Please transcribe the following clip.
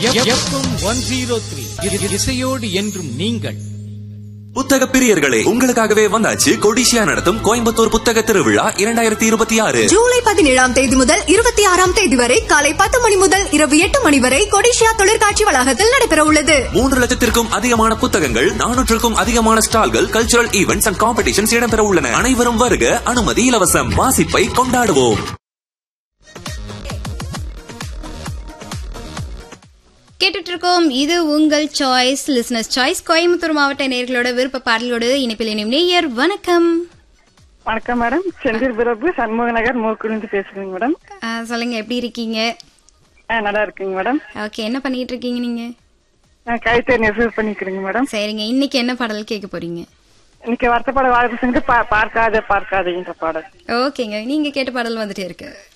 one zero three இசையோடு என்றும் நீங்கள் புத்தக பிரியர்களே உங்களுக்காகவே வந்தாச்சு கொடிசியா நடத்தும் கோயம்புத்தூர் புத்தக திருவிழா இரண்டாயிரத்தி இருபத்தி ஆறு ஜூலை பதினேழாம் தேதி முதல் இருபத்தி ஆறாம் தேதி வரை காலை பத்து மணி முதல் இரவு எட்டு மணி வரை கொடிஷியா தொழிற்காட்சி வளாகத்தில் நடைபெற உள்ளது மூன்று லட்சத்திற்கும் அதிகமான புத்தகங்கள் நானூற்றுக்கும் அதிகமான ஸ்டால்கள் கல்ச்சுரல் ஈவெண்ட்ஸ் அண்ட் காம்படிஷன்ஸ் இடம்பெற உள்ளன அனைவரும் வருக அனுமதி இலவசம் வாசிப்பை கொண்டாடுவோம் கேட்டுட்டு இருக்கோம் இது உங்கள் சாய்ஸ் லிசனஸ் சாய்ஸ் கோயம்புத்தூர் மாவட்ட நேர்களோட விருப்ப பாடலோடு இணைப்பில் இணையும் நேயர் வணக்கம் வணக்கம் மேடம் செந்தில் பிரபு சண்முக நகர் மூக்குலேருந்து பேசுறேங்க மேடம் ஆ, சொல்லுங்க எப்படி இருக்கீங்க ஆ நல்லா இருக்குங்க மேடம் ஓகே என்ன பண்ணிட்டு இருக்கீங்க நீங்க நான் கைத்தறி நெசவு பண்ணிக்கிறேங்க மேடம் சரிங்க இன்னைக்கு என்ன பாடல் கேட்க போறீங்க இன்னைக்கு வருத்தப்பட வாழ்க்கை செஞ்சு பார்க்காத பார்க்காதேன்ற பாடல் ஓகேங்க நீங்க கேட்ட பாடல் வந்துட்டே இருக்கு